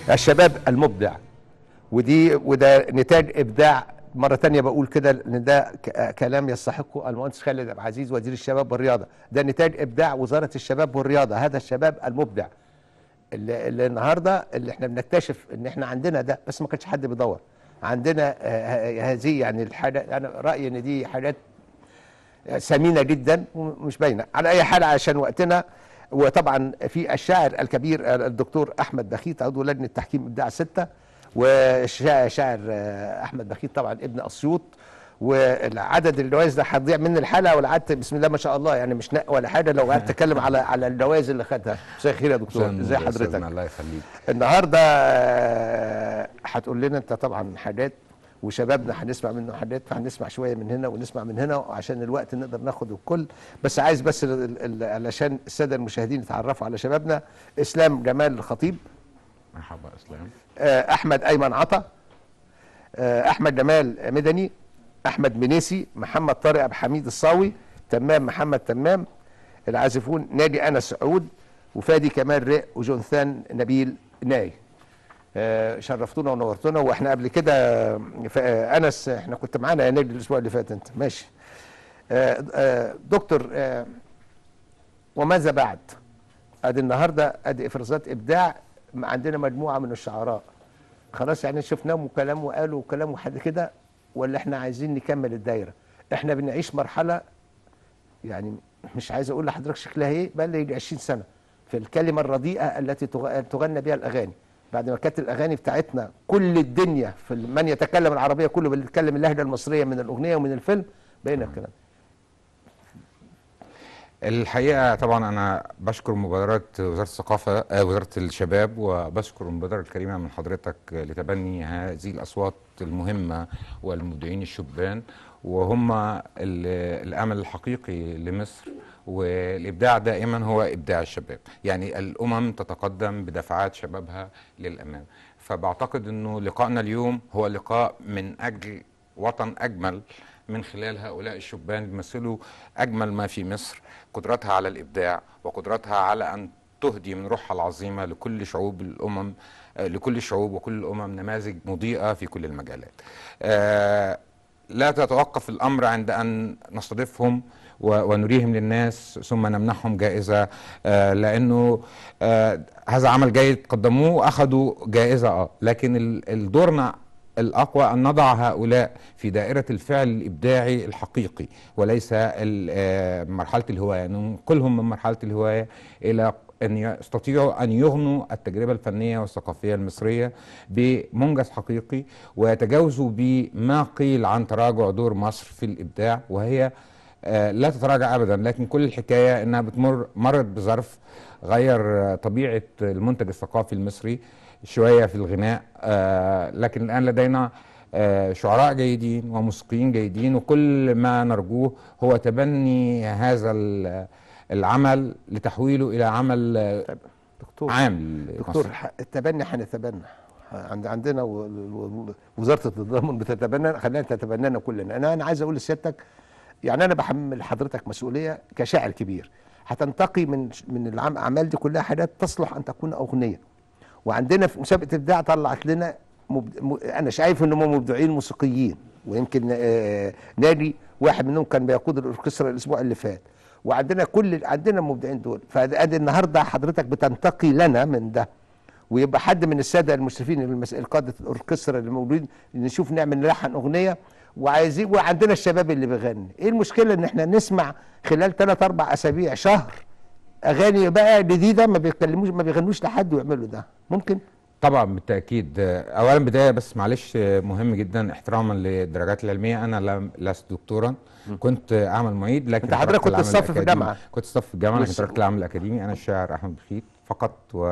الشباب المبدع ودي وده نتاج ابداع مره تانية بقول كده ان ده ك- كلام يستحقه المهندس خالد عبد العزيز وزير الشباب والرياضه ده نتاج ابداع وزاره الشباب والرياضه هذا الشباب المبدع اللي, اللي النهارده اللي احنا بنكتشف ان احنا عندنا ده بس ما كانش حد بيدور عندنا آه، ه- هذه يعني الحاجه انا رايي ان دي حاجات ثمينه جدا ومش باينه على اي حال عشان وقتنا وطبعا في الشاعر الكبير الدكتور احمد بخيت عضو لجنه تحكيم ابداع سته والشاعر احمد بخيت طبعا ابن اسيوط والعدد الجوائز ده هتضيع مني الحلقه ولا قعدت بسم الله ما شاء الله يعني مش نق ولا حاجه لو قعدت اتكلم على على الجوائز اللي خدها مساء الخير يا دكتور عشان ازي أستاذنا، حضرتك الله يخليك النهارده آه، هتقول لنا انت طبعا حاجات وشبابنا هنسمع منه حاجات فهنسمع شويه من هنا ونسمع من هنا وعشان الوقت نقدر ناخد الكل بس عايز بس ال- ال- ال- علشان الساده المشاهدين يتعرفوا على شبابنا اسلام جمال الخطيب مرحبا اسلام آه، احمد ايمن عطا آه، احمد جمال مدني احمد منيسي محمد طارق ابو حميد الصاوي تمام محمد تمام العازفون نادي انس سعود وفادي كمال رق وجونثان نبيل ناي آه، شرفتونا ونورتونا واحنا قبل كده ف- آه، انس احنا كنت معانا يا نادي الاسبوع اللي فات انت ماشي آه، آه، دكتور آه، وماذا بعد ادي النهارده ادي افرازات ابداع عندنا مجموعه من الشعراء خلاص يعني شفناهم وكلام وقالوا وكلام وحد كده ولا احنا عايزين نكمل الدايره احنا بنعيش مرحله يعني مش عايز اقول لحضرتك شكلها ايه بقى لي 20 سنه في الكلمه الرديئه التي تغ- تغنى بها الاغاني بعد ما كانت الاغاني بتاعتنا كل الدنيا في من يتكلم العربيه كله بيتكلم اللهجه المصريه من الاغنيه ومن الفيلم بقينا الكلام الحقيقه طبعا انا بشكر مبادره وزاره الثقافه آه، وزاره الشباب وبشكر المبادره الكريمه من حضرتك لتبني هذه الاصوات المهمه والمبدعين الشبان وهم ال- الامل الحقيقي لمصر والابداع دائما هو ابداع الشباب يعني الامم تتقدم بدفعات شبابها للامام فبعتقد انه لقائنا اليوم هو لقاء من اجل وطن اجمل من خلال هؤلاء الشبان بيمثلوا اجمل ما في مصر قدرتها على الابداع وقدرتها على ان تهدي من روحها العظيمه لكل شعوب الامم آه، لكل الشعوب وكل الامم نماذج مضيئه في كل المجالات. آه، لا تتوقف الامر عند ان نستضيفهم و- ونريهم للناس ثم نمنحهم جائزه آه، لانه آه، هذا عمل جيد قدموه واخذوا جائزه اه لكن ال- الدورنا الأقوى أن نضع هؤلاء في دائرة الفعل الإبداعي الحقيقي وليس ال- آه، مرحلة الهواية ننقلهم من مرحلة الهواية إلى أن يستطيعوا أن يغنوا التجربة الفنية والثقافية المصرية بمنجز حقيقي ويتجاوزوا بما قيل عن تراجع دور مصر في الإبداع وهي آه، لا تتراجع ابدا لكن كل الحكايه انها بتمر مرت بظرف غير آه، طبيعه المنتج الثقافي المصري شويه في الغناء آه، لكن الان لدينا آه، شعراء جيدين وموسيقيين جيدين وكل ما نرجوه هو تبني هذا ال- العمل لتحويله الى عمل آه، طيب دكتور عام دكتور لمصر. ح- التبني هنتبنى عند عندنا و- و- وزاره التضامن بتتبنى خلينا تتبنانا كلنا انا انا عايز اقول لسيادتك يعني انا بحمل حضرتك مسؤوليه كشاعر كبير هتنتقي من من العم- الاعمال دي كلها حاجات تصلح ان تكون اغنيه وعندنا في مسابقه ابداع طلعت لنا مبد... م... انا شايف ان هم مبدعين موسيقيين ويمكن آه نادي واحد منهم كان بيقود الاوركسترا الاسبوع اللي فات وعندنا كل عندنا المبدعين دول فادي النهارده حضرتك بتنتقي لنا من ده ويبقى حد من الساده المشرفين المس... القاده الاوركسترا اللي موجودين نشوف نعمل نلحن اغنيه وعايزين وعندنا الشباب اللي بيغني ايه المشكله ان احنا نسمع خلال ثلاث اربع اسابيع شهر اغاني بقى جديده ما بيتكلموش ما بيغنوش لحد ويعملوا ده ممكن طبعا بالتاكيد آه، اولا بدايه بس معلش آه، مهم جدا احتراما للدرجات العلميه انا لم لست دكتورا كنت آه، اعمل معيد لكن أنت حضرتك تركت كنت العمل الصف في الأكاديمي. الجامعة. كنت صف في الجامعه لكن بس- تركت العمل الاكاديمي انا الشاعر احمد بخيت فقط و...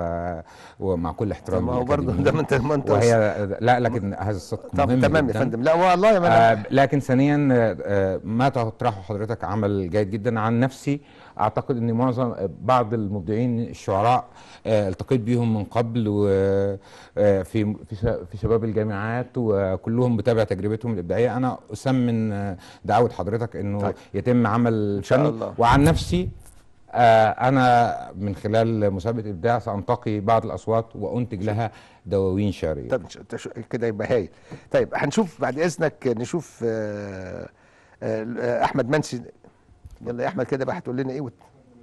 ومع كل احترام ما هو برضه للأكاديميين. ده ما انت ما انت وهي لا لكن هذا الصدق طب مهم تمام يا جدا. فندم لا والله يا ما آه أنا لكن ثانيا آه، آه، ما تطرحه حضرتك عمل جيد جدا عن نفسي اعتقد ان معظم آه، بعض المبدعين الشعراء آه، التقيت بيهم من قبل وفي في ش- في شباب الجامعات وكلهم بتابع تجربتهم الابداعيه انا اثمن آه، دعوه حضرتك انه طيب. يتم عمل شاء فني الله. وعن نفسي آه، انا من خلال مسابقه ابداع سانتقي بعض الاصوات وانتج لها دواوين شعريه طب نش- تش- كده يبقى هايل طيب هنشوف بعد اذنك نشوف آه، آه، احمد منسي يلا يا احمد كده بقى هتقول لنا ايه وت-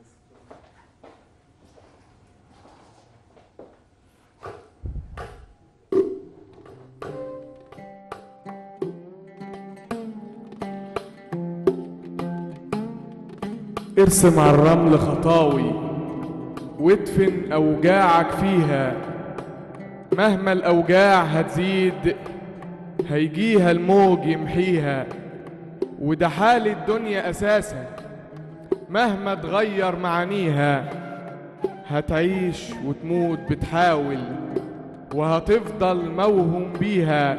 ارسم على الرمل خطاوي وادفن أوجاعك فيها مهما الأوجاع هتزيد هيجيها الموج يمحيها وده حال الدنيا أساسا مهما تغير معانيها هتعيش وتموت بتحاول وهتفضل موهوم بيها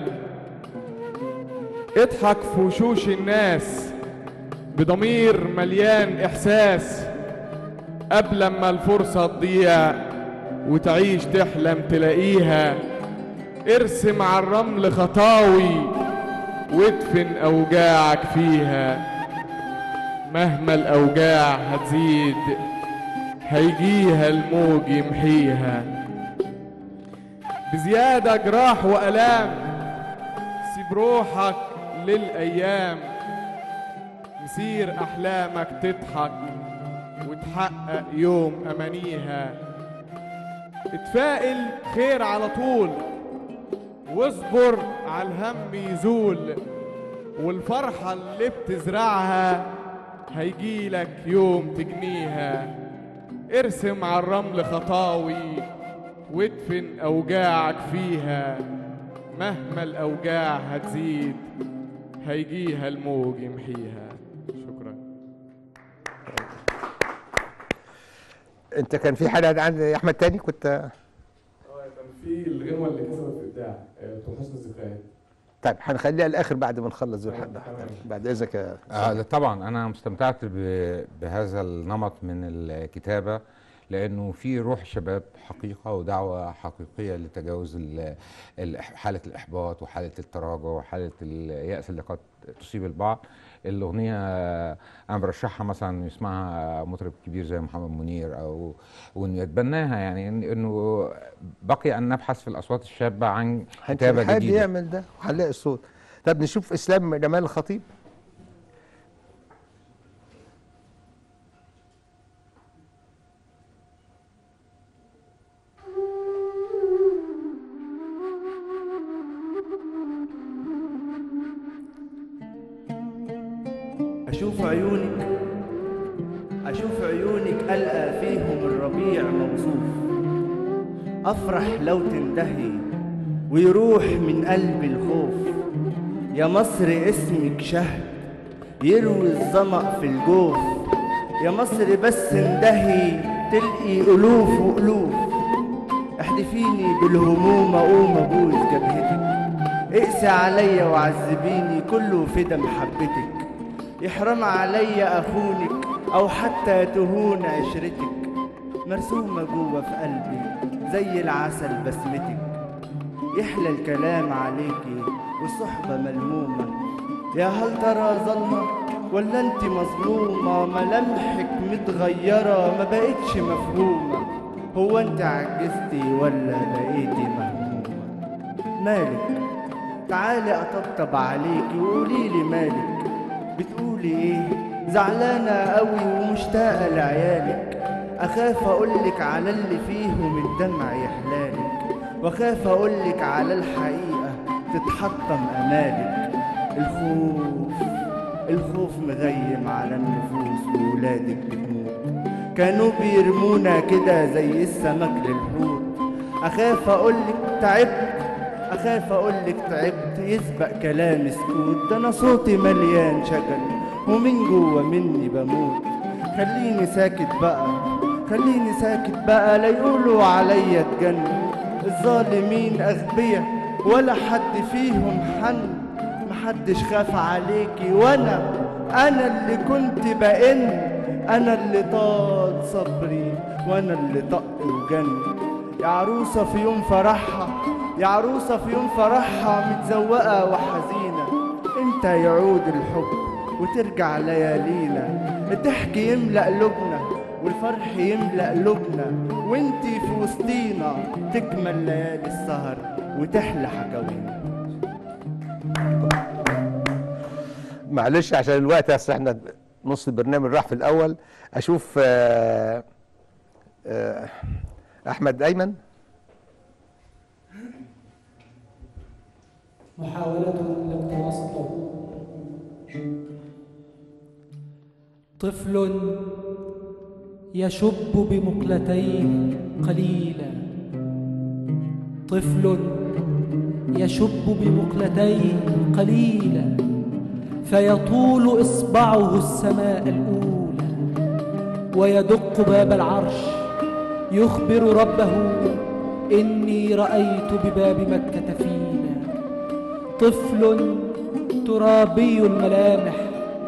اضحك في وشوش الناس بضمير مليان إحساس قبل ما الفرصة تضيع وتعيش تحلم تلاقيها ارسم على الرمل خطاوي وادفن أوجاعك فيها مهما الأوجاع هتزيد هيجيها الموج يمحيها بزيادة جراح وألام سيب روحك للأيام مسير أحلامك تضحك وتحقق يوم أمانيها اتفائل خير على طول واصبر على الهم يزول والفرحة اللي بتزرعها هيجيلك يوم تجنيها ارسم على الرمل خطاوي وادفن أوجاعك فيها مهما الأوجاع هتزيد هيجيها الموج يمحيها شكرا انت كان في حاجه عند يا احمد تاني كنت اه كان في الغنوة اللي كسبت في إبداع بتوع حسن الذكريات طيب هنخليها الاخر بعد ما نخلص ذو الحق تمام. بعد اذنك يا آه لا طبعا انا استمتعت ب- بهذا النمط من الكتابه لانه في روح شباب حقيقه ودعوه حقيقيه لتجاوز ال- ال- حاله الاحباط وحاله التراجع وحاله الياس اللي قد تصيب البعض الاغنيه انا برشحها مثلا يسمعها مطرب كبير زي محمد منير او وانه يتبناها يعني إن- انه بقي ان نبحث في الاصوات الشابه عن كتابه حد جديده يعمل ده وهنلاقي الصوت طب نشوف اسلام جمال الخطيب أشوف عيونك أشوف عيونك ألقى فيهم الربيع موصوف أفرح لو تندهي ويروح من قلبي الخوف يا مصر اسمك شهد يروي الظمأ في الجوف يا مصر بس اندهي تلقي ألوف وألوف احدفيني بالهموم أقوم أبوس جبهتك اقسي عليا وعذبيني كله فدا محبتك يحرم عليا اخونك او حتى تهون عشرتك مرسومه جوه في قلبي زي العسل بسمتك يحلى الكلام عليكي والصحبه ملمومه يا هل ترى ظلمه ولا انت مظلومه ملامحك متغيره ما بقتش مفهومه هو انت عجزتي ولا بقيتي مهمومه مالك تعالي اطبطب عليكي وقوليلي مالك بتقولي ايه زعلانة قوي ومشتاقة لعيالك اخاف اقولك على اللي فيهم الدمع يحلالك واخاف اقولك على الحقيقة تتحطم امالك الخوف الخوف مغيم على النفوس وولادك بتموت كانوا بيرمونا كده زي السمك للحوت اخاف اقولك تعبت اخاف اقولك تعبت يسبق كلامي سكوت ده انا صوتي مليان شجن ومن جوه مني بموت خليني ساكت بقى خليني ساكت بقى لا يقولوا عليا اتجنن الظالمين اغبياء ولا حد فيهم حن محدش خاف عليكي وانا انا اللي كنت بئن انا اللي طال صبري وانا اللي طق وجن يا عروسة في يوم فرحها يا عروسة في يوم فرحها متزوقة وحزينة امتى يعود الحب وترجع ليالينا الضحك يملأ قلوبنا والفرح يملأ قلوبنا وانتي في وسطينا تكمل ليالي السهر وتحلى حكاوينا معلش عشان الوقت اصل احنا نص البرنامج راح في الاول اشوف آه، آه، احمد ايمن محاولة لاقتباس الضوء طفل يشب بمقلتيه قليلا طفل يشب بمقلتيه قليلا فيطول إصبعه السماء الأولى ويدق باب العرش يخبر ربه إني رأيت بباب مكة فينا طفل ترابي الملامح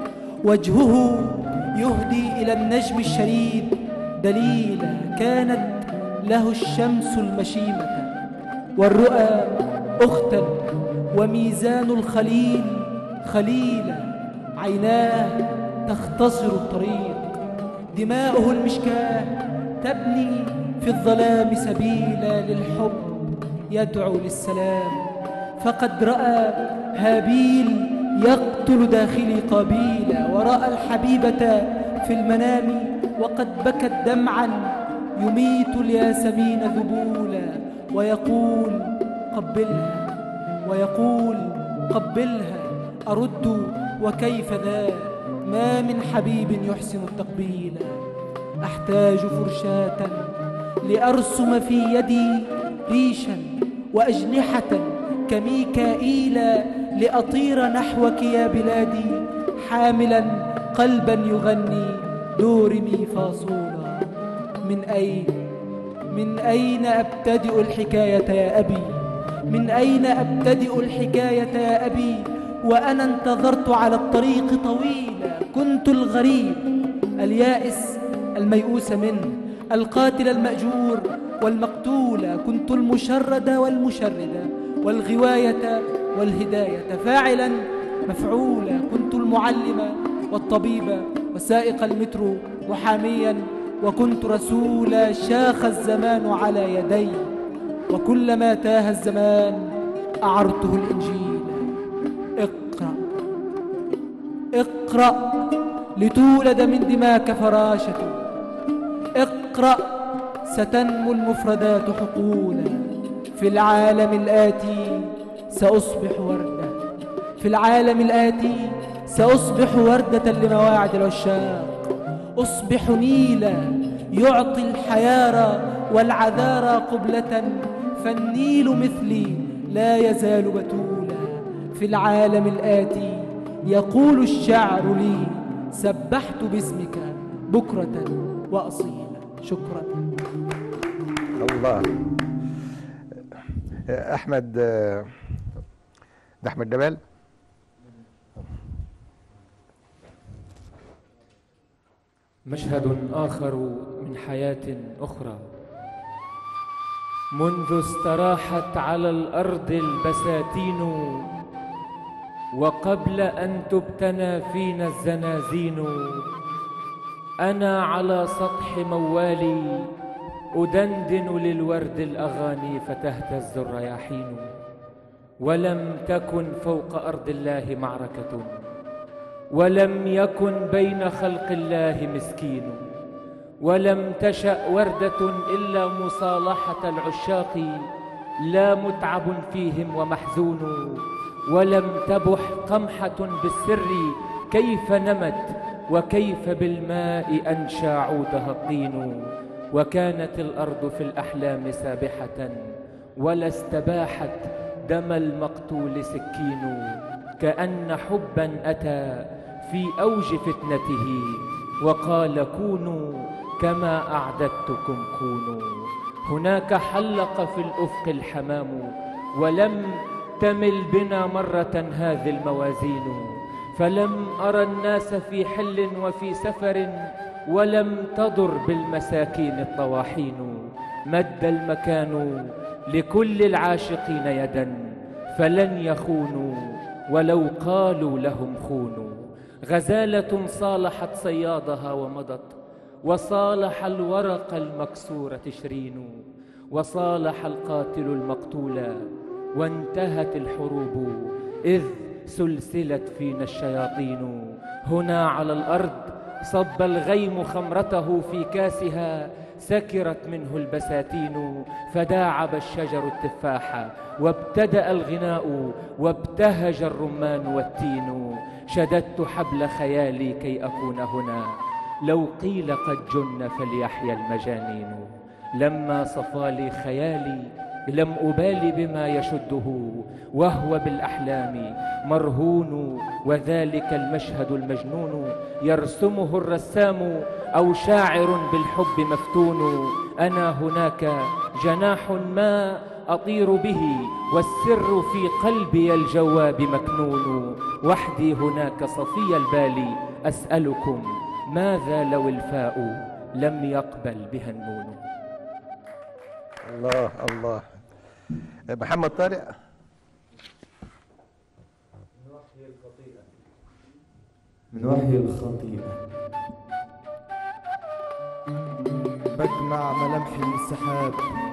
وجهه يهدي إلى النجم الشريد دليلا كانت له الشمس المشيمة والرؤى أختا وميزان الخليل خليلا عيناه تختصر الطريق دماؤه المشكاة تبني في الظلام سبيلا للحب يدعو للسلام فقد رأى هابيل يقتل داخلي قابيلا ورأى الحبيبة في المنام وقد بكت دمعا يميت الياسمين ذبولا ويقول قبلها ويقول قبلها أرد وكيف ذا ما من حبيب يحسن التقبيل أحتاج فرشاة لأرسم في يدي ريشا وأجنحة كميكائيل لأطير نحوك يا بلادي حاملا قلبا يغني دور مي فاصولا من أين من أين أبتدئ الحكاية يا أبي من أين أبتدئ الحكاية يا أبي وأنا انتظرت على الطريق طويلا كنت الغريب اليائس الميؤوس منه القاتل المأجور والمقتول كنت المشرد والمشردة والغواية والهداية فاعلا مفعولا كنت المعلم والطبيب وسائق المترو محاميا وكنت رسولا شاخ الزمان على يدي وكلما تاه الزمان أعرته الإنجيل اقرأ اقرأ لتولد من دماك فراشة اقرأ ستنمو المفردات حقولا في العالم الآتي سأصبح وردة في العالم الآتي سأصبح وردة لمواعد العشاق أصبح نيلا يعطي الحيارى والعذارى قبلة فالنيل مثلي لا يزال بتولا في العالم الآتي يقول الشعر لي سبحت باسمك بكرة وأصيلا شكرا الله احمد آه، ده احمد جمال مشهد آخر من حياة أخرى منذ استراحت على الأرض البساتين وقبل أن تبتنى فينا الزنازين أنا على سطح موالي أدندن للورد الأغاني فتهتز الرياحين ولم تكن فوق أرض الله معركة ولم يكن بين خلق الله مسكين ولم تشأ وردة إلا مصالحة العشاق لا متعب فيهم ومحزون ولم تبح قمحة بالسر كيف نمت وكيف بالماء أنشى عودها الطين وكانت الأرض في الأحلام سابحة ولا استباحت دم المقتول سكين كأن حبا أتى في أوج فتنته وقال كونوا كما أعددتكم كونوا هناك حلق في الأفق الحمام ولم تمل بنا مرة هذه الموازين فلم أرى الناس في حل وفي سفر ولم تضر بالمساكين الطواحين مد المكان لكل العاشقين يدا فلن يخونوا ولو قالوا لهم خونوا غزالة صالحت صيادها ومضت وصالح الورق المكسور تشرين وصالح القاتل المقتول وانتهت الحروب إذ سلسلت فينا الشياطين هنا على الأرض صب الغيم خمرته في كاسها سكرت منه البساتين فداعب الشجر التفاح وابتدأ الغناء وابتهج الرمان والتين شددت حبل خيالي كي أكون هنا لو قيل قد جن فليحيا المجانين لما صفى لي خيالي لم أبال بما يشده وهو بالأحلام مرهون وذلك المشهد المجنون يرسمه الرسام أو شاعر بالحب مفتون أنا هناك جناح ما أطير به والسر في قلبي الجواب مكنون وحدي هناك صفي البال أسألكم ماذا لو الفاء لم يقبل بها النون الله الله محمد طارق من وحي الخطيئة بجمع ملامحي من السحاب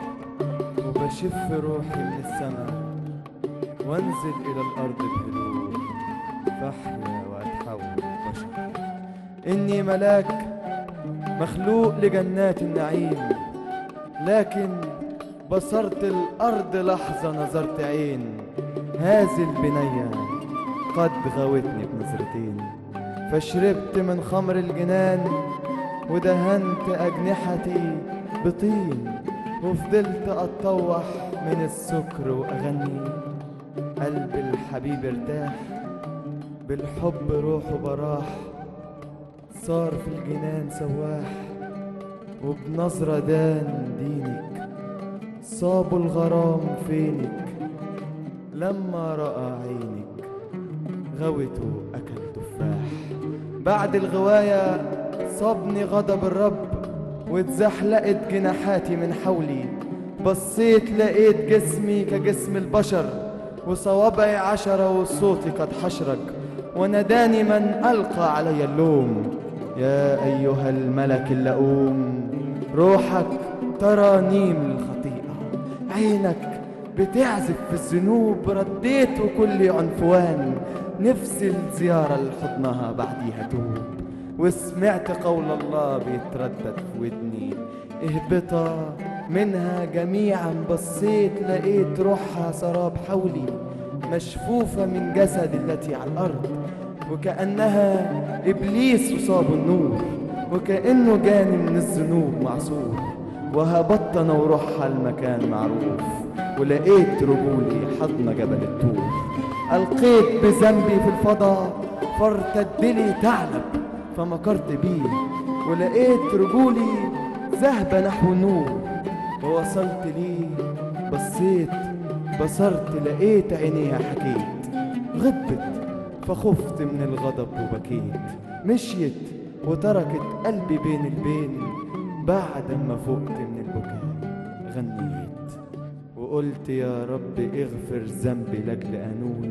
وبشف روحي من السماء وانزل إلى الأرض بهدوء فأحيا وأتحول بشر إني ملاك مخلوق لجنات النعيم لكن بصرت الأرض لحظة نظرت عين هذه البنية قد غوتني بنظرتين فشربت من خمر الجنان ودهنت أجنحتي بطين وفضلت أتطوح من السكر وأغني قلب الحبيب ارتاح بالحب روحه براح صار في الجنان سواح وبنظرة دان دينك صاب الغرام فينك لما رأى عينك غوته أكل تفاح بعد الغواية صابني غضب الرب واتزحلقت جناحاتي من حولي بصيت لقيت جسمي كجسم البشر وصوابعي عشرة وصوتي قد حشرج وناداني من ألقى علي اللوم يا أيها الملك اللؤوم روحك ترانيم الخطيئة عينك بتعزف في الذنوب رديت وكل عنفوان نفسي الزيارة لحضنها بعديها توب وسمعت قول الله بيتردد في ودني اهبطا منها جميعا بصيت لقيت روحها سراب حولي مشفوفة من جسد التي على الأرض وكأنها إبليس أصاب النور وكأنه جاني من الذنوب معصور وهبطت أنا وروحها المكان معروف ولقيت رجولي حضن جبل الطور ألقيت بذنبي في الفضاء فارتد لي ثعلب فمكرت بيه ولقيت رجولي ذهب نحو النور ووصلت ليه بصيت بصرت لقيت عينيها حكيت غضبت فخفت من الغضب وبكيت مشيت وتركت قلبي بين البين بعد ما فقت من البكاء غنيت وقلت يا رب اغفر ذنبي لاجل قانون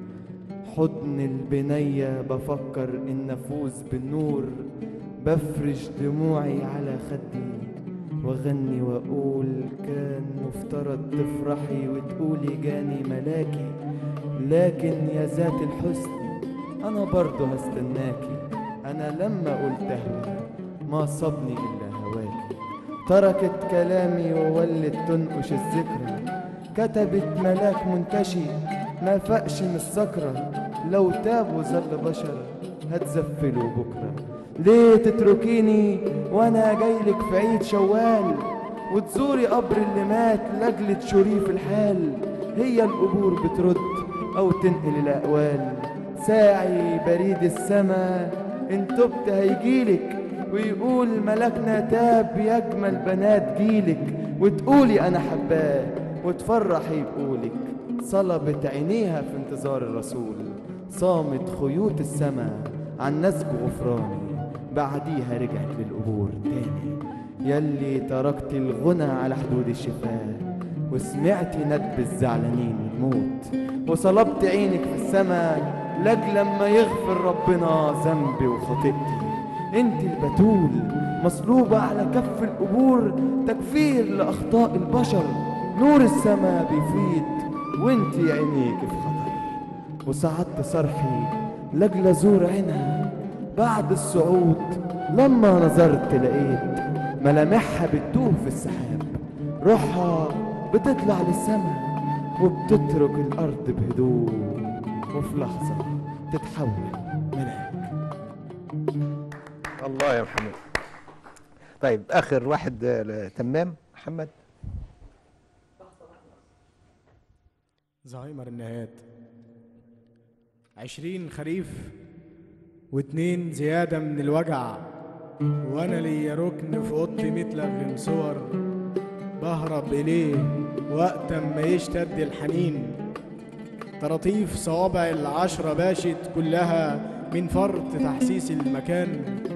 حضن البنية بفكر إن أفوز بالنور بفرش دموعي على خدي وأغني وأقول كان مفترض تفرحي وتقولي جاني ملاكي لكن يا ذات الحسن أنا برضه هستناكي أنا لما قلت أهوى ما صبني إلا هواكي تركت كلامي وولت تنقش الذكرى كتبت ملاك منتشي ما فقش من السكرة لو تاب وظل بشر هتزفله بكرة ليه تتركيني وانا جايلك في عيد شوال وتزوري قبر اللي مات لاجل تشوريه في الحال هي القبور بترد او تنقل الاقوال ساعي بريد السما ان تبت هيجيلك ويقول ملكنا تاب يجمل بنات جيلك وتقولي انا حباه وتفرحي بقولك صلبت عينيها في انتظار الرسول صامت خيوط السما عن نسج غفراني بعديها رجعت للقبور تاني يلي تركت الغنى على حدود الشفاه وسمعتي ندب الزعلانين الموت وصلبت عينك في السما لاجل لما يغفر ربنا ذنبي وخطيئتي انت البتول مصلوبة على كف القبور تكفير لأخطاء البشر نور السما بيفيد وانتي عينيك في خطر وسعدت صرحي لأجل أزور عينها بعد الصعود لما نظرت لقيت ملامحها بتدوب في السحاب روحها بتطلع للسما وبتترك الأرض بهدوء وفي لحظة تتحول ملاك الله يا محمد طيب اخر واحد آه، تمام محمد زهايمر النهايات عشرين خريف واتنين زيادة من الوجع وانا ليا ركن في اوضتي متلغم صور بهرب اليه وقت ما يشتد الحنين طراطيف صوابع العشرة باشت كلها من فرط تحسيس المكان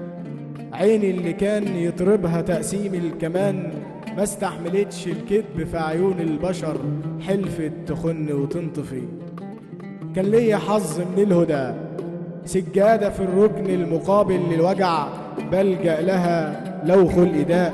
عيني اللي كان يطربها تقسيم الكمان ما استحملتش الكذب في عيون البشر حلفت تخن وتنطفي كان ليا حظ من الهدى سجادة في الركن المقابل للوجع بلجأ لها لو خلق داء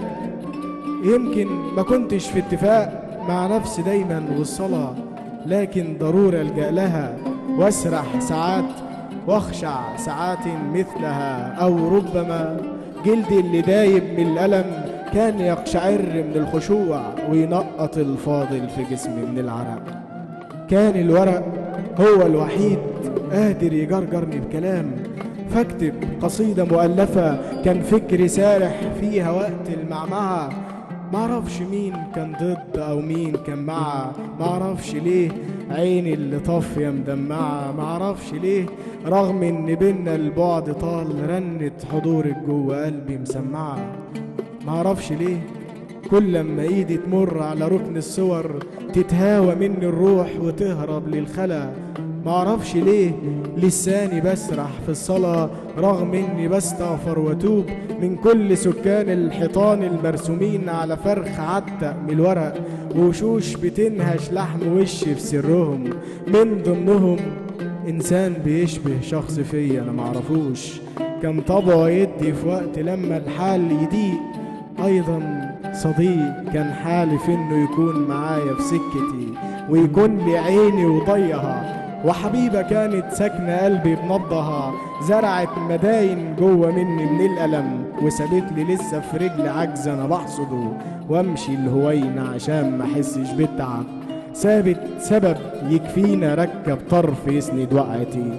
يمكن ما كنتش في اتفاق مع نفسي دايما والصلاة لكن ضروري ألجأ لها واسرح ساعات واخشع ساعات مثلها أو ربما جلدي اللي دايب من الألم كان يقشعر من الخشوع وينقط الفاضل في جسمي من العرق كان الورق هو الوحيد قادر يجرجرني بكلام فاكتب قصيدة مؤلفة كان فكري سارح فيها وقت المعمعة معرفش مين كان ضد او مين كان مع معرفش ليه عيني اللي طافية مدمعة معرفش ليه رغم ان بينا البعد طال رنت حضورك جوه قلبي مسمعة معرفش ليه كل لما ايدي تمر على ركن الصور تتهاوى مني الروح وتهرب للخلا معرفش ليه لساني بسرح في الصلاة رغم اني بستغفر واتوب من كل سكان الحيطان المرسومين على فرخ عتق من الورق ووشوش بتنهش لحم وشي في سرهم من ضمنهم انسان بيشبه شخص فيا انا معرفوش كان طبعه يدي في وقت لما الحال يضيق ايضا صديق كان حالف انه يكون معايا في سكتي ويكون لي عيني وضيها وحبيبة كانت ساكنة قلبي بنبضها زرعت مداين جوه مني من الألم وسابت لي لسه في رجل عجز أنا بحصده وامشي الهوينة عشان ما احسش بالتعب سابت سبب يكفينا ركب طرف يسند وقعتي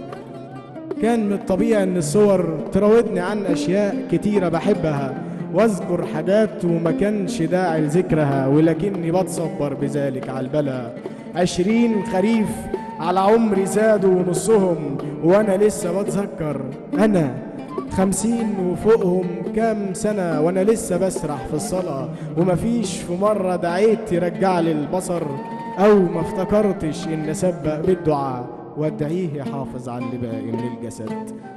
كان من الطبيعي ان الصور تراودني عن اشياء كتيرة بحبها واذكر حاجات وما كانش داعي لذكرها ولكني بتصبر بذلك على البلا عشرين خريف على عمري زادوا نصهم وانا لسه بتذكر انا خمسين وفوقهم كام سنة وانا لسه بسرح في الصلاة ومفيش في مرة دعيت ترجع لي البصر او ما افتكرتش ان اسبق بالدعاء وادعيه يحافظ على اللي باقي من الجسد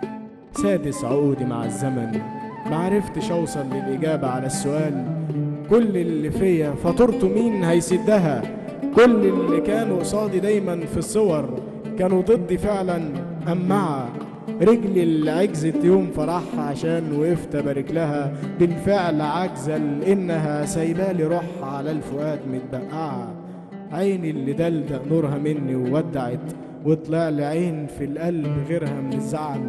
سادس عقودي مع الزمن معرفتش اوصل للاجابة على السؤال كل اللي فيا فاتورته مين هيسدها كل اللي كانوا قصادي دايما في الصور كانوا ضدي فعلا ام مع رجلي اللي عجزت يوم فرحها عشان وقفت ابارك لها بالفعل عاجزه لانها سايبالي روحها على الفؤاد متبقعه عيني اللي دلدق نورها مني وودعت وطلع لي عين في القلب غيرها من الزعل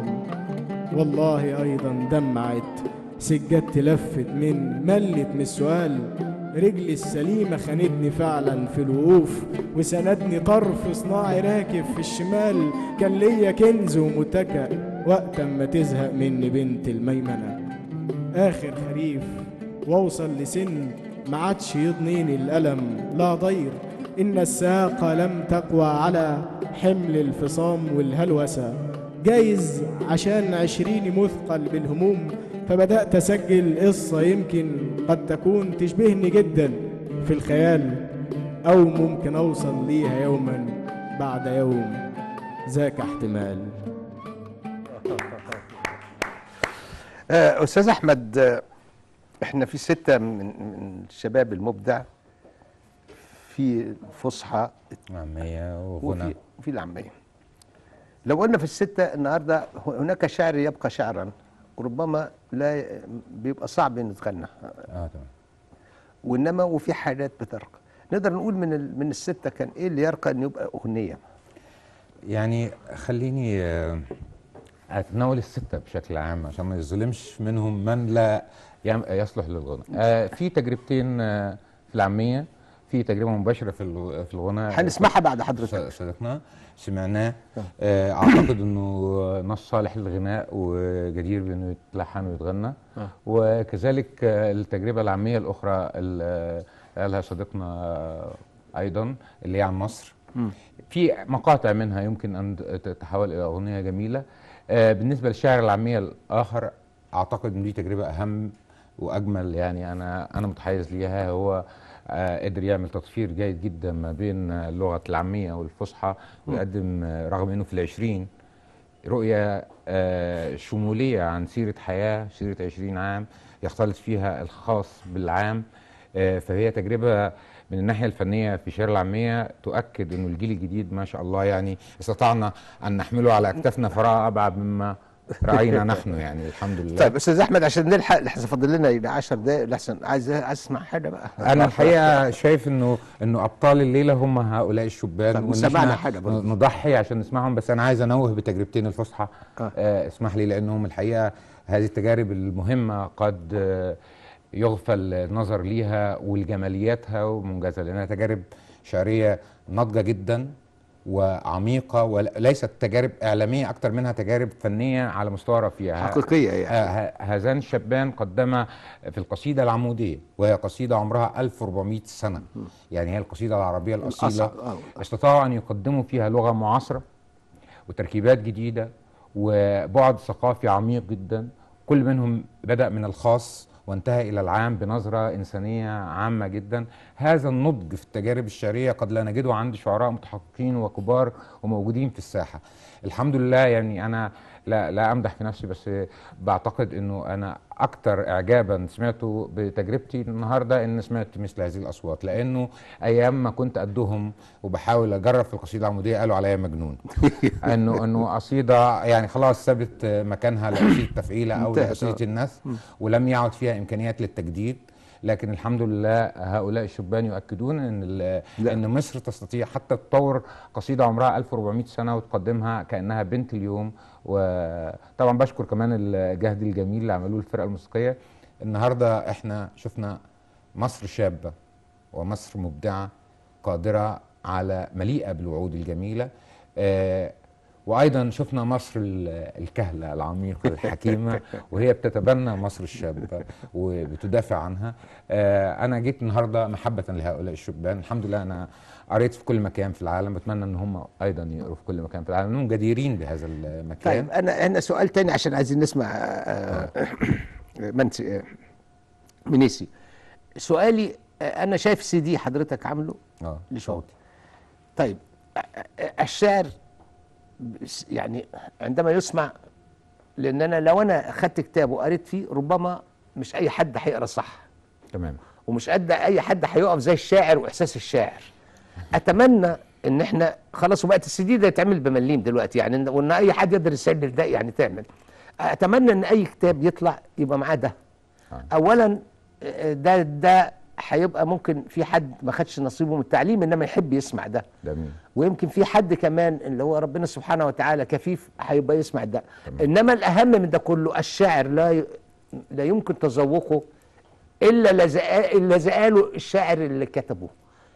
والله ايضا دمعت سجادتي لفت من ملت من السؤال رجلي السليمة خانتني فعلا في الوقوف وسندني طرف صناعي راكب في الشمال كان ليا كنز ومتكأ وقت ما تزهق مني بنت الميمنة آخر خريف واوصل لسن ما عادش يضنيني الألم لا ضير إن الساقة لم تقوى على حمل الفصام والهلوسة جايز عشان عشريني مثقل بالهموم فبدأت أسجل قصة يمكن قد تكون تشبهني جدا في الخيال أو ممكن أوصل ليها يوما بعد يوم ذاك احتمال آه، استاذ احمد آه، احنا في ستة من, من الشباب المبدع في فصحى عامية وفي وغنى وفي العامية لو قلنا في الستة النهاردة هناك شعر يبقى شعرا ربما لا بيبقى صعب انه تغنى اه تمام وانما وفي حاجات بترقى نقدر نقول من ال- من السته كان ايه اللي يرقى انه يبقى اغنيه يعني خليني آه، اتناول الستة بشكل عام عشان ما يظلمش منهم من لا يعم- يصلح للغنى آه، في تجربتين آه، في العامية في تجربة مباشرة في الغ- في الغناء هنسمعها بعد حضرتك ص- صديقنا سمعناه آه، اعتقد انه نص صالح للغناء وجدير بانه يتلحن ويتغنى آه. وكذلك آه، التجربه العاميه الاخرى اللي قالها صديقنا آه، ايضا اللي هي عن مصر في مقاطع منها يمكن ان تتحول الى اغنيه جميله آه، بالنسبه للشاعر العاميه الاخر اعتقد ان دي تجربه اهم واجمل يعني انا انا متحيز ليها هو آه، قدر يعمل تطفير جيد جدا ما بين آه، اللغه العاميه والفصحى ويقدم آه، رغم انه في العشرين رؤية آه، شمولية عن سيرة حياة سيرة 20 عام يختلط فيها الخاص بالعام آه، فهي تجربة من الناحية الفنية في شعر العامية تؤكد أنه الجيل الجديد ما شاء الله يعني استطعنا أن نحمله على أكتافنا فراغ أبعد مما رأينا نحن يعني الحمد لله طيب استاذ احمد عشان نلحق لحسن فاضل لنا يبقى 10 دقائق لحسن عايز عايز اسمع حاجه بقى انا الحقيقه شايف انه انه ابطال الليله هم هؤلاء الشبان طب وإن وسمعنا إحنا حاجة برضه. نضحي عشان نسمعهم بس انا عايز انوه بتجربتين الفصحى آه. آه اسمح لي لانهم الحقيقه هذه التجارب المهمه قد آه يغفل النظر ليها ولجمالياتها ومنجزه لانها تجارب شعريه ناضجه جدا وعميقه وليست تجارب اعلاميه اكثر منها تجارب فنيه على مستوى رفيع حقيقيه يعني ه- ه- هذان الشابان قدما في القصيدة العمودية وهي قصيدة عمرها 1400 سنة يعني هي القصيدة العربية الأصيلة الأصل آه. استطاعوا أن يقدموا فيها لغة معاصرة وتركيبات جديدة وبعد ثقافي عميق جدا كل منهم بدأ من الخاص وانتهى إلى العام بنظرة إنسانية عامة جدا هذا النضج في التجارب الشعرية قد لا نجده عند شعراء متحققين وكبار وموجودين في الساحة الحمد لله يعني أنا لا لا أمدح في نفسي بس بعتقد أنه أنا أكثر إعجابا سمعته بتجربتي النهاردة أن سمعت مثل هذه الأصوات لأنه أيام ما كنت قدهم وبحاول أجرب في القصيدة العمودية قالوا عليا مجنون انه انه قصيده يعني خلاص سابت مكانها لقصيده تفعيله او انتهت، لقصيده آه. النثر ولم يعد فيها امكانيات للتجديد لكن الحمد لله هؤلاء الشبان يؤكدون ان ال- لا. ان مصر تستطيع حتى تطور قصيده عمرها 1400 سنه وتقدمها كانها بنت اليوم وطبعا بشكر كمان الجهد الجميل اللي عملوه الفرقه الموسيقيه النهارده احنا شفنا مصر شابه ومصر مبدعه قادره على مليئه بالوعود الجميله آه، وايضا شفنا مصر ال- الكهله العميقه الحكيمه وهي بتتبنى مصر الشابه وبتدافع عنها آه، انا جيت النهارده محبه لهؤلاء الشبان الحمد لله انا قريت في كل مكان في العالم بتمنى ان هم ايضا يقروا في كل مكان في العالم انهم جديرين بهذا المكان طيب انا انا سؤال تاني عشان عايزين نسمع آه، منسي آه، منيسي سؤالي آه، انا شايف سي دي حضرتك عامله اه لشعوب طيب آه، آه، الشعر بس- يعني عندما يسمع لان انا لو انا اخدت كتاب وقريت فيه ربما مش اي حد هيقرا صح تمام ومش قد اي حد هيقف زي الشاعر واحساس الشاعر اتمنى ان احنا خلاص وبقت السي دي ده يتعمل بمليم دلوقتي يعني إن- وان اي حد يقدر يسجل ده يعني تعمل اتمنى ان اي كتاب يطلع يبقى معاه ده آه. اولا آه، ده ده هيبقى ممكن في حد ما خدش نصيبه من التعليم انما يحب يسمع ده جميل ويمكن في حد كمان اللي هو ربنا سبحانه وتعالى كفيف هيبقى يسمع ده انما الاهم من ده كله الشاعر لا ي... لا يمكن تذوقه الا لزقا- الا زقاله الشاعر اللي كتبه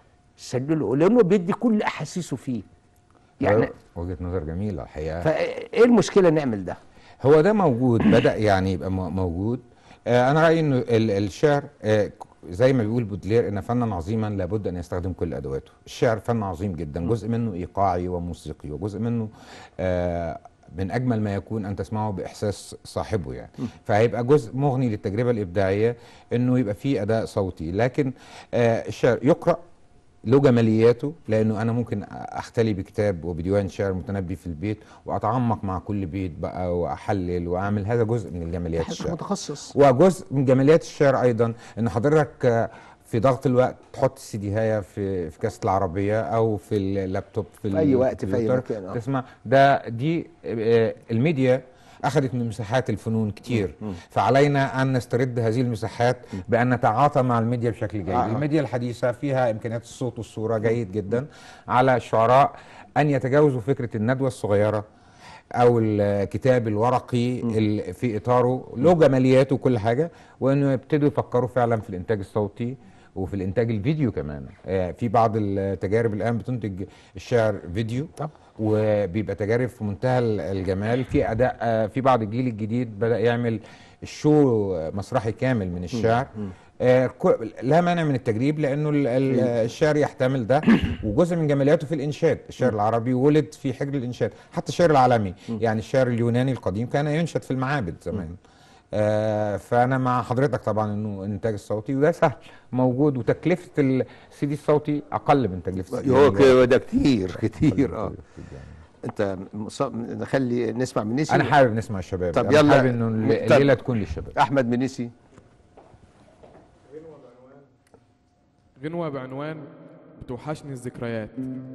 سجله لانه بيدي كل احاسيسه فيه يعني وجهه نظر جميله الحقيقه فايه المشكله نعمل ده هو ده موجود بدأ يعني يبقى مو- موجود آه أنا رأيي إنه ال- الشعر آه ك- زي ما بيقول بودلير إن فنا عظيما لابد أن يستخدم كل أدواته الشعر فن عظيم جدا جزء منه إيقاعي وموسيقي وجزء منه آه من أجمل ما يكون أن تسمعه بإحساس صاحبه يعني فهيبقى جزء مغني للتجربة الإبداعية إنه يبقى فيه أداء صوتي لكن آه الشعر يقرأ له جمالياته لانه انا ممكن اختلي بكتاب وبديوان شعر متنبي في البيت واتعمق مع كل بيت بقى واحلل واعمل هذا جزء من جماليات حضرتك الشعر متخصص وجزء من جماليات الشعر ايضا ان حضرتك آه، في ضغط الوقت تحط السي دي هايه في في كاسه العربيه او في اللابتوب في في أي وقت، في أي الكمبيوتر، مكان، آه. تسمع ده دي آه، الميديا اخذت من مساحات الفنون كتير فعلينا ان نسترد هذه المساحات بان نتعاطى مع الميديا بشكل جيد آه. الميديا الحديثه فيها امكانيات الصوت والصوره جيد جدا على الشعراء ان يتجاوزوا فكره الندوه الصغيره او الكتاب الورقي ال- في اطاره له جمالياته وكل حاجه وانه يبتدوا يفكروا فعلا في الانتاج الصوتي وفي الانتاج الفيديو كمان آه، في بعض التجارب الان بتنتج الشعر فيديو طب. وبيبقى تجارب في منتهى ال- الجمال في اداء آه، في بعض الجيل الجديد بدا يعمل الشو مسرحي كامل من الشعر آه، كو- لا مانع من التجريب لانه ال- ال- الشعر يحتمل ده وجزء من جمالياته في الانشاد الشعر العربي ولد في حجر الانشاد حتى الشعر العالمي يعني الشعر اليوناني القديم كان ينشد في المعابد زمان آه فانا مع حضرتك طبعا انه الانتاج الصوتي وده سهل موجود وتكلفه السي دي الصوتي اقل من تكلفه السي هو دي كده ده كتير كتير اه انت مص- نخلي نسمع من نسي انا حابب نسمع الشباب طب أنا يلا. حابب انه الل- طب. الليله تكون للشباب احمد منيسي غنوة بعنوان بتوحشني الذكريات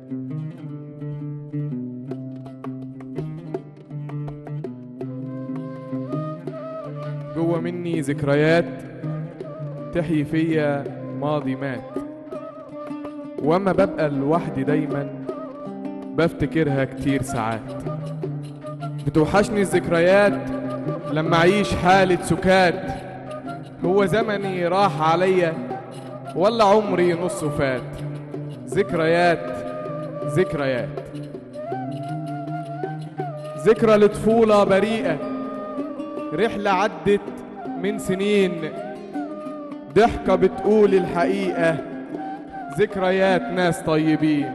جوه مني ذكريات تحيي فيا ماضي مات واما ببقى لوحدي دايما بفتكرها كتير ساعات بتوحشني الذكريات لما اعيش حالة سكات هو زمني راح عليا ولا عمري نصه فات ذكريات ذكريات ذكرى لطفولة بريئة رحلة عدت من سنين ضحكة بتقول الحقيقة ذكريات ناس طيبين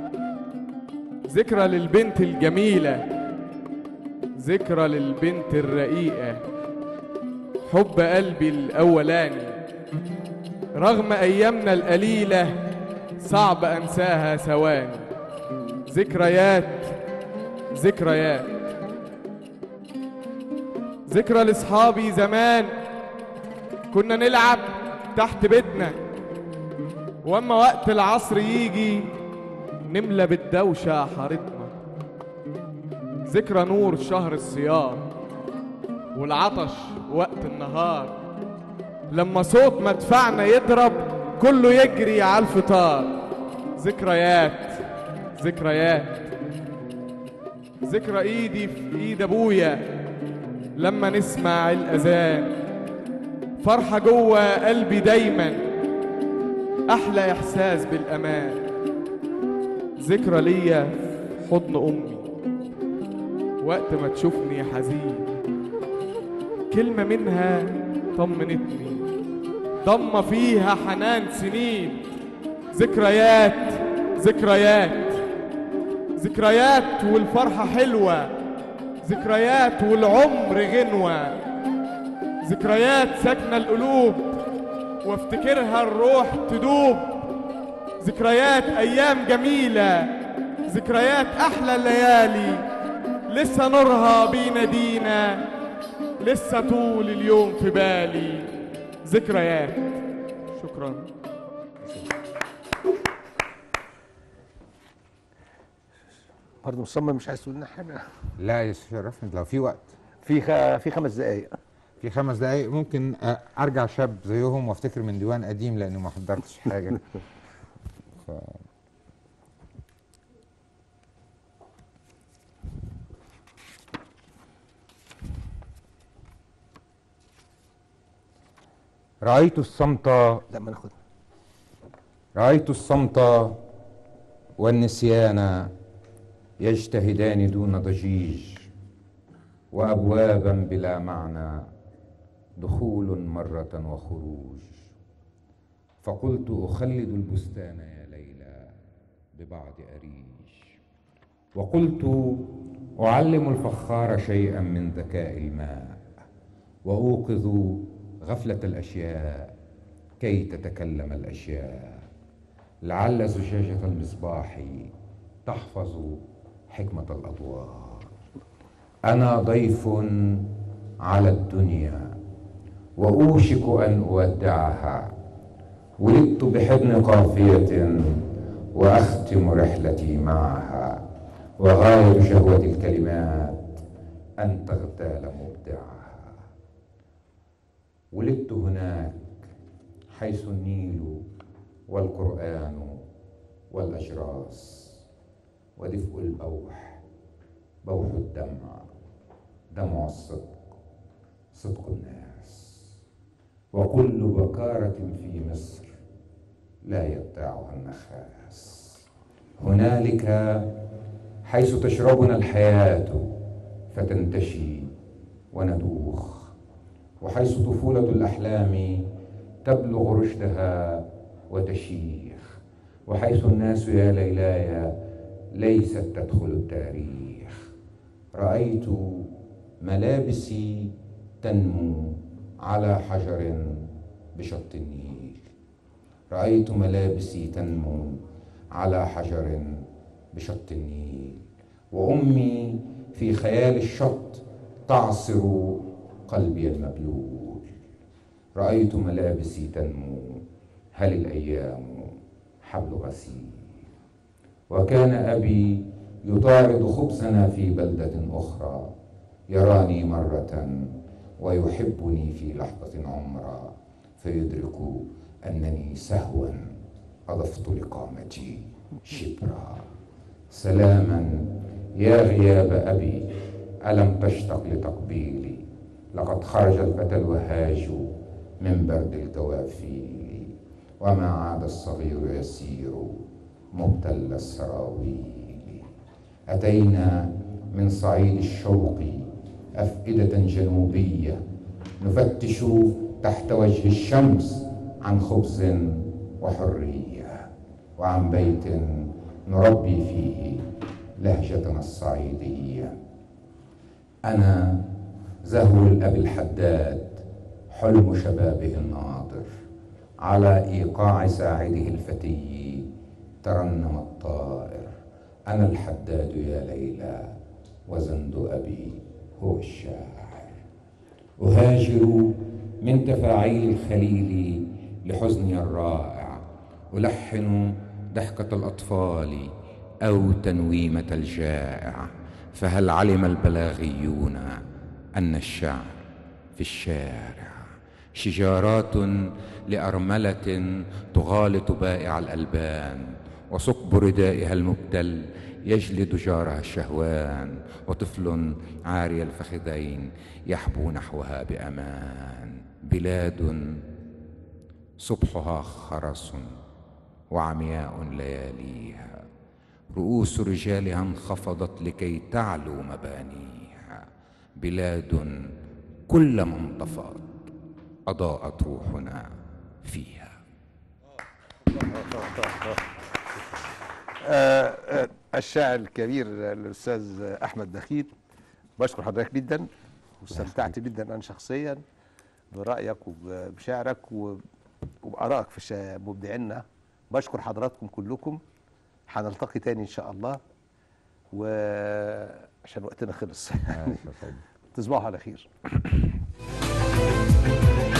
ذكرى للبنت الجميلة ذكرى للبنت الرقيقة حب قلبي الأولاني رغم أيامنا القليلة صعب أنساها ثواني ذكريات ذكريات ذكرى لأصحابي زمان كنا نلعب تحت بيتنا واما وقت العصر يجي نملى بالدوشة حارتنا ذكرى نور شهر الصيام والعطش وقت النهار لما صوت مدفعنا يضرب كله يجري على الفطار ذكريات ذكريات ذكرى ايدي في ايد ابويا لما نسمع الاذان فرحة جوه قلبي دايما احلى احساس بالامان ذكرى ليا في حضن امي وقت ما تشوفني حزين كلمة منها طمنتني ضم فيها حنان سنين ذكريات ذكريات ذكريات والفرحة حلوة ذكريات والعمر غنوة ذكريات ساكنة القلوب وافتكرها الروح تدوب ذكريات أيام جميلة ذكريات أحلى الليالي لسه نورها بينادينا لسه طول اليوم في بالي ذكريات شكرا برضه مصمم مش عايز تقول لنا حاجه لا يشرفني لو في وقت في خ... في خمس دقائق في خمس دقايق ممكن أ- ارجع شاب زيهم وافتكر من ديوان قديم لانه ما حضرتش حاجه ف... رأيت الصمت لما ناخد رأيت الصمت والنسيان يجتهدان دون ضجيج وأبوابا بلا معنى دخول مرة وخروج فقلت أخلد البستان يا ليلى ببعض أريج وقلت أعلم الفخار شيئا من ذكاء الماء وأوقظ غفلة الأشياء كي تتكلم الأشياء لعل زجاجة المصباح تحفظ حكمة الأضواء أنا ضيف على الدنيا وأوشك أن أودعها ولدت بحضن قافية وأختم رحلتي معها وغاية شهوة الكلمات أن تغتال مبدعها ولدت هناك حيث النيل والقرآن والأجراس ودفء البوح بوح الدمع دمع الصدق صدق الناس وكل بكارة في مصر لا يبتاعها النخاس هنالك حيث تشربنا الحياة فتنتشي وندوخ وحيث طفولة الأحلام تبلغ رشدها وتشيخ وحيث الناس يا ليلاي ليست تدخل التاريخ رأيت ملابسي تنمو على حجر بشط النيل رأيت ملابسي تنمو على حجر بشط النيل وأمي في خيال الشط تعصر قلبي المبلول رأيت ملابسي تنمو هل الأيام حبل غسيل وكان أبي يطارد خبزنا في بلدة أخرى يراني مرة ويحبني في لحظة عمرا فيدرك أنني سهوا أضفت لقامتي شبرا سلاما يا غياب أبي ألم تشتق لتقبيلي لقد خرج الفتى الوهاج من برد الكوافيل وما عاد الصغير يسير مبتل السراويل أتينا من صعيد الشوق أفئدة جنوبية نفتش تحت وجه الشمس عن خبز وحرية وعن بيت نربي فيه لهجتنا الصعيدية أنا زهو الأب الحداد حلم شبابه الناضر على إيقاع ساعده الفتي ترنم الطائر أنا الحداد يا ليلى وزند أبي هو الشاعر أهاجر من تفاعيل الخليل لحزني الرائع ألحن ضحكة الأطفال أو تنويمة الجائع فهل علم البلاغيون أن الشعر في الشارع شجارات لأرملة تغالط بائع الألبان وثقب ردائها المبتل يجلد جارها الشهوان وطفل عاري الفخذين يحبو نحوها بأمان بلاد صبحها خرس وعمياء لياليها رؤوس رجالها انخفضت لكي تعلو مبانيها بلاد كلما انطفأت أضاءت روحنا فيها آه، آه، الشاعر الكبير الاستاذ احمد دخيل بشكر حضرتك جدا واستمتعت جدا انا شخصيا برايك وبشعرك وب- وبارائك في الشا- مبدعينا بشكر حضراتكم كلكم هنلتقي تاني ان شاء الله وعشان وقتنا خلص تصبحوا على خير